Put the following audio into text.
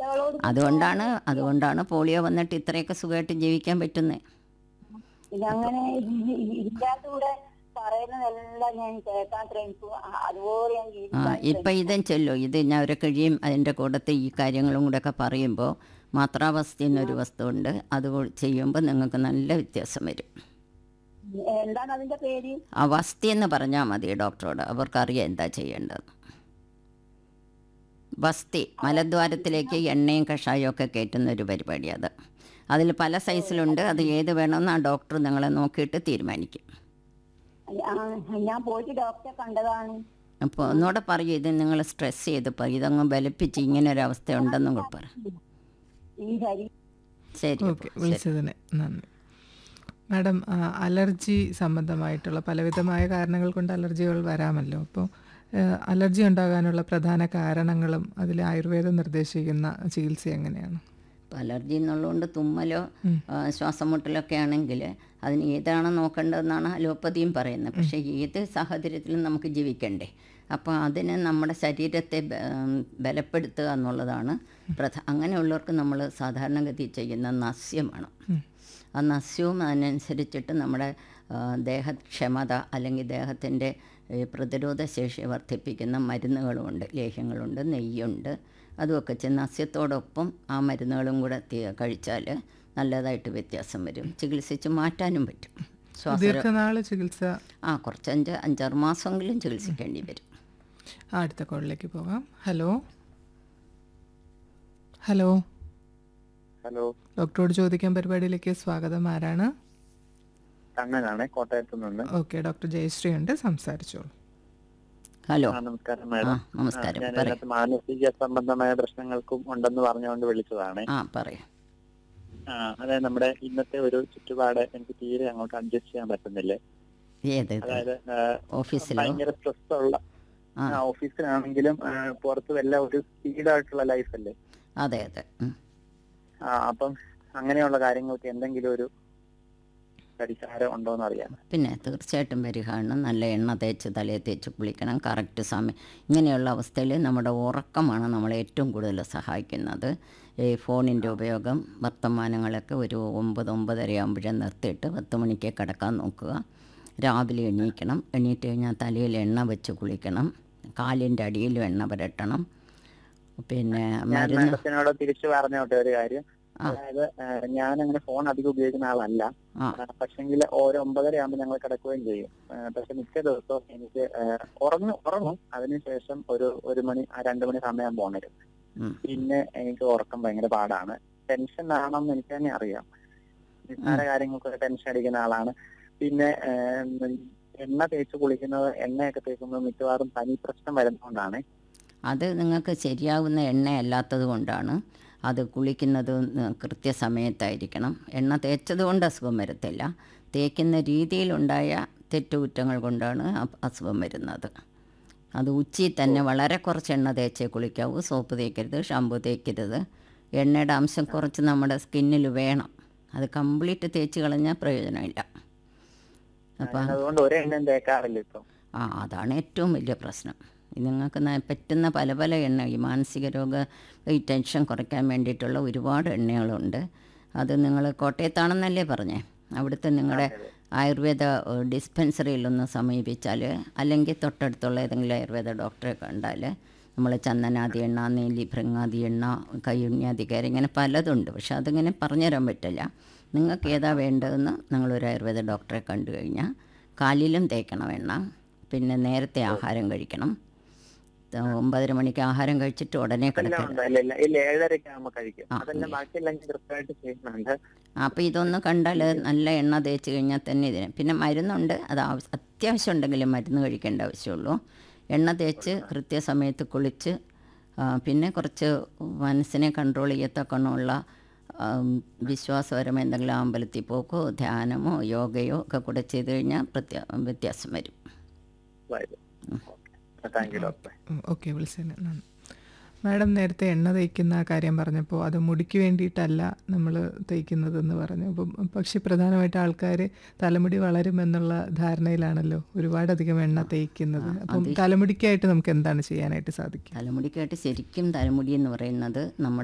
ചിട്ടകളോട് അതുകൊണ്ടാണ് അതുകൊണ്ടാണ് പോളിയോ വന്നിട്ട് ഇത്രയൊക്കെ സുഖമായിട്ട് ജീവിക്കാൻ പറ്റുന്നത് ഇതങ്ങനെ ഇ- ഇ- ഇല്ലാത്തൂടെ പറയുന്നതെല്ലാം ഞാൻ കേൾക്കാൻ ശ്രമിച്ചു അ- അതുപോലെ ഞാൻ ആ ജീവിക്കാൻ ഇപ്പം ഇതും ചെല്ലോ ഇത് ഞാൻ ഒരു കഴിയും അതിൻ്റെ കൂടത്തെ ഈ കാര്യങ്ങളും കൂടെ ഒക്കെ പറയുമ്പോൾ മാത്രാവസ്ഥ എന്നൊരു വസ്തുണ്ട് അത് ചെയ്യുമ്പോൾ നിങ്ങൾക്ക് നല്ല വ്യത്യാസം വരും ശ്രമിച്ചു. എന്താണ് അതിന്റെ പേര് അവസ്ഥ എന്ന് പറഞ്ഞാൽ മതി ഡോക്ടറോട് അവർക്കറിയാം എന്താ ചെയ്യേണ്ടത് വസ്തി മലദ്വാരത്തിലേക്ക് എണ്ണയും കഷായവും ഒക്കെ കയറ്റുന്ന ഒരു പരിപാടി അത് അതിൽ പല സൈസിലുണ്ട് അത് ഏത് വേണമെന്ന് ആ ഡോക്ടർ നിങ്ങളെ നോക്കിയിട്ട് തീരുമാനിക്കും ആ, ഞാൻ പോയിട്ട് ഡോക്ടറെ കണ്ടതാണ് അപ്പോൾ ഒന്നുകൂടെ പറയൂ ഇത് നിങ്ങൾ സ്ട്രെസ് ചെയ്ത് പറയും ഇതങ്ങ് ബലിപ്പിച്ച് ഇങ്ങനെ ഒരു അവസ്ഥ ഉണ്ടെന്നും കൂടെ പറ ഈ ശരീരം ശരി ഓക്കെ വിളിച്ചതിന് നന്ദി മാഡം ആ, അലർജി സംബന്ധമായിട്ടുള്ള പലവിധമായ കാരണങ്ങൾ കൊണ്ട് അലർജികൾ വരാമല്ലോ അപ്പോൾ അലർജി ഉണ്ടാകാനുള്ള പ്രധാന കാരണങ്ങളും അതിൽ ആയുർവേദം നിർദ്ദേശിക്കുന്ന ചികിത്സ എങ്ങനെയാണ് ഇപ്പോൾ അലർജി എന്നുള്ളതുകൊണ്ട് തുമ്മലോ ആ, ശ്വാസം മുട്ടലൊക്കെ ആണെങ്കിൽ അതിന് ഏതാണ് നോക്കേണ്ടതെന്നാണ് അലോപ്പതിയും പറയുന്നത് പക്ഷേ ഏത് സാഹചര്യത്തിലും നമുക്ക് ജീവിക്കണ്ടേ അപ്പോൾ അതിന് നമ്മുടെ ശരീരത്തെ ബ- ഉം, ബലപ്പെടുത്തുക എന്നുള്ളതാണ് പ്രധാന അങ്ങനെയുള്ളവർക്ക് നമ്മൾ സാധാരണഗതി ചെയ്യുന്ന നസ്യമാണ് ആ നസ്യവും അതിനനുസരിച്ചിട്ട് നമ്മുടെ ആ, ദേഹക്ഷമത അല്ലെങ്കിൽ ദേഹത്തിൻ്റെ ഈ പ്രതിരോധ ശേഷി വർദ്ധിപ്പിക്കുന്ന മരുന്നുകളുമുണ്ട് ലേഹ്യങ്ങളുണ്ട് നെയ്യുണ്ട് അതുമൊക്കെ ചെന്ന് നസ്യത്തോടൊപ്പം ആ മരുന്നുകളും കൂടെ തി- കഴിച്ചാൽ നല്ലതായിട്ട് വ്യത്യാസം വരും ചികിത്സിച്ച് മാറ്റാനും പറ്റും ശ്വാസ ദീർഘനാൾ ചികിത്സ ആ കുറച്ച് അഞ്ച് അഞ്ചാറ് മാസമെങ്കിലും ചികിത്സിക്കേണ്ടി വരും ആ, അടുത്ത കോളിലേക്ക് പോകാം ഹലോ ഹലോ ഹലോ ഡോക്ടറോട് ചോദിക്കാൻ പരിപാടിയിലേക്ക് സ്വാഗതം ആരാണ് കണ്ണനാണ് കോട്ടയത്ത് നിന്ന് ഓക്കെ ഡോക്ടർ ജയശ്രീ ഉണ്ട് സംസാരിച്ചോളൂ ഹലോ ആ, നമസ്കാരം ആ മാഡം നമസ്കാരം ഞാൻ പറ ഇതിനകത്ത് മാനസിക സംബന്ധമായ പ്രശ്നങ്ങൾക്കും ഉണ്ടെന്ന് പറഞ്ഞുകൊണ്ട് വിളിച്ചതാണ് ആ പറയാം ആ, അതായത് നമ്മുടെ ഇന്നത്തെ ഒരു ചുറ്റുപാട് എനിക്ക് തീരെ അങ്ങോട്ട് അഡ്ജസ്റ്റ് ചെയ്യാൻ പറ്റുന്നില്ല ഏത് ഇത്? അതായത് ആ, ഓഫീസിലോ ഭയങ്കര സ്ട്രെസ് ഉള്ള ആ. ആ, ഓഫീസിലാണെങ്കിലും ആ, പുറത്തും എല്ലാം ഒരു സ്പീഡായിട്ടുള്ള ലൈഫ് അല്ലേ അതെ അതെ ഉം. ആ, അപ്പം അങ്ങനെയുള്ള കാര്യങ്ങൾക്ക് എന്തെങ്കിലും ഒരു പരിഹാരം ഉണ്ടോ എന്ന് അറിയാം പിന്നെ തീർച്ചയായിട്ടും പരിഹാരം നല്ല എണ്ണ തേച്ച് തലയിൽ തേച്ച് കുളിക്കണം കറക്റ്റ് സമയം ഇങ്ങനെയുള്ള അവസ്ഥയിൽ നമ്മുടെ ഉറക്കമാണ് നമ്മളെ ഏറ്റവും കൂടുതൽ സഹായിക്കുന്നത് ഈ ഫോണിൻ്റെ ഉപയോഗം വർത്തമാനങ്ങളൊക്കെ ഒരു ഒമ്പത് ഒമ്പതര ആകുമ്പോഴേ നിർത്തിയിട്ട് പത്ത് മണിക്ക് കിടക്കാൻ നോക്കുക രാവിലെ എണീക്കണം എണീറ്റ് കഴിഞ്ഞാൽ തലയിൽ എണ്ണ വെച്ച് കുളിക്കണം കാലിൻ്റെ അടിയിലും എണ്ണ പുരട്ടണം പിന്നെ ഞാൻ മരുന്ന് മാഡത്തിനോട് തിരിച്ചു പറഞ്ഞോട്ടെ ഒരു കാര്യം ആ. അതായത് ഞാൻ അങ്ങനെ ഫോൺ അധികം ഉപയോഗിക്കുന്ന ആളല്ല ആ പക്ഷെങ്കിൽ ഓരോ ഒമ്പതര ആകുമ്പോൾ ഞങ്ങൾ കിടക്കുകയും ചെയ്യും ആ, പക്ഷെ മിക്ക ദിവസവും എനിക്ക് ആ, ഉറങ്ങും ഉറങ്ങും അതിനുശേഷം ഒരു ഒരു മണി ആ രണ്ട് മണി സമയം പോണരും ഉം. പിന്നെ എനിക്ക് ഉറക്കം ഭയങ്കര പാടാണ് ടെൻഷൻ ആണെന്ന് എനിക്ക് തന്നെ അറിയാം നിസ്സാര കാര്യങ്ങൾക്കൊക്കെ ടെൻഷൻ അടിക്കുന്ന ആളാണ് പിന്നെ ആ, എണ്ണ തേച്ച് കുളിക്കുന്നത് എണ്ണയൊക്കെ തേക്കുമ്പോൾ മിക്കവാറും പനി പ്രശ്നം വരുന്നതുകൊണ്ടാണ് അത് നിങ്ങൾക്ക് ശരിയാവുന്ന എണ്ണയല്ലാത്തത് കൊണ്ടാണ് അത് കുളിക്കുന്നത് കൃത്യസമയത്തായിരിക്കണം എണ്ണ തേച്ചത് കൊണ്ട് അസുഖം വരത്തില്ല തേക്കുന്ന രീതിയിലുണ്ടായ തെറ്റുകുറ്റങ്ങൾ കൊണ്ടാണ് അ- അസുഖം വരുന്നത് അത് ഉച്ചയിൽ തന്നെ വളരെ കുറച്ച് എണ്ണ തേച്ചേ കുളിക്കാവൂ സോപ്പ് തേക്കരുത് ഷാമ്പു തേക്കരുത് എണ്ണയുടെ അംശം കുറച്ച് നമ്മുടെ സ്കിന്നിൽ വേണം അത് കംപ്ലീറ്റ് തേച്ച് കളഞ്ഞാൽ പ്രയോജനമില്ല അപ്പം ഞാൻ അതുകൊണ്ട് ഒരു എണ്ണയും തേക്കാറില്ല ഇപ്പം ആ അതാണ് ഏറ്റവും വലിയ പ്രശ്നം ഇത് നിങ്ങൾക്ക് ന- പറ്റുന്ന പല പല എണ്ണ ഈ മാനസിക രോഗ ഈ ടെൻഷൻ കുറയ്ക്കാൻ വേണ്ടിയിട്ടുള്ള ഒരുപാട് എണ്ണകളുണ്ട് അത് നിങ്ങൾ കോട്ടയത്താണെന്നല്ലേ പറഞ്ഞേ അവിടുത്തെ നിങ്ങളുടെ ആയുർവേദ ഏഹ്, ഡിസ്പെൻസറിയിലൊന്ന് സമീപിച്ചാൽ അല്ലെങ്കിൽ തൊട്ടടുത്തുള്ള ഏതെങ്കിലും ആയുർവേദ ഡോക്ടറെ കണ്ടാൽ നമ്മൾ ചന്ദനാദി എണ്ണ നീലി ഭൃങ്ങാദി എണ്ണ കയ്യുണ്യാധികാരി ഇങ്ങനെ പലതുണ്ട് പക്ഷെ അതിങ്ങനെ പറഞ്ഞുതരാൻ പറ്റില്ല നിങ്ങൾക്ക് ഏതാ വേണ്ടതെന്ന് നിങ്ങളൊരു ആയുർവേദ ഡോക്ടറെ കണ്ടു കഴിഞ്ഞാൽ കാലിലും തേക്കണം എണ്ണ പിന്നെ നേരത്തെ ആഹാരം കഴിക്കണം ത- ഒമ്പതര മണിക്ക് ആഹാരം കഴിച്ചിട്ട് ഉടനെ എല്ലാം കിടക്കരുത് ഉണ്ട് ഇല്ല ഇല്ല ഇല്ല ഏഴരയ്ക്ക് ആകുമ്പോൾ കഴിക്കും ആ, അതെല്ലാം ഇല്ല. ബാക്കിയെല്ലാം ഞാൻ കൃത്യമായിട്ട് ചെയ്യുന്നുണ്ട് അപ്പോൾ ഇതൊന്ന് കണ്ടാൽ നല്ല എണ്ണ തേച്ച് കഴിഞ്ഞാൽ തന്നെ ഇതിന് പിന്നെ മരുന്നുണ്ട് അത് ആവശ്യ- അത്യാവശ്യം ഉണ്ടെങ്കിലും മരുന്ന് കഴിക്കേണ്ട ആവശ്യമുള്ളൂ എണ്ണ തേച്ച് കൃത്യസമയത്ത് കുളിച്ച് ആ, പിന്നെ കുറച്ച് മനസ്സിനെ കൺട്രോൾ ചെയ്യത്തക്കണമുള്ള ആം, വിശ്വാസപരമായ എന്തെങ്കിലും അമ്പലത്തിൽ പോക്കോ ധ്യാനമോ യോഗയോ ഒക്കെ കൂടെ ചെയ്ത് കഴിഞ്ഞാൽ പ്രത്യ വ്യത്യാസം വരും താങ്ക് യു ഡോക്ടർ ഓക്കെ വിളിച്ചതിന് നന്ദി മാഡം നേരത്തെ എണ്ണ തേക്കുന്ന കാര്യം പറഞ്ഞപ്പോൾ അത് മുടിക്ക് വേണ്ടിയിട്ടല്ല നമ്മൾ തേക്കുന്നതെന്ന് പറഞ്ഞു അപ്പം പക്ഷെ പ്രധാനമായിട്ട് ആൾക്കാർ തലമുടി വളരുമെന്നുള്ള ധാരണയിലാണല്ലോ ഒരുപാടധികം എണ്ണ തേക്കുന്നത് അപ്പം തലമുടിക്കായിട്ട് നമുക്ക് എന്താണ് ചെയ്യാനായിട്ട് സാധിക്കുക തലമുടിക്കായിട്ട് ശരിക്കും തലമുടി എന്ന് പറയുന്നത് നമ്മുടെ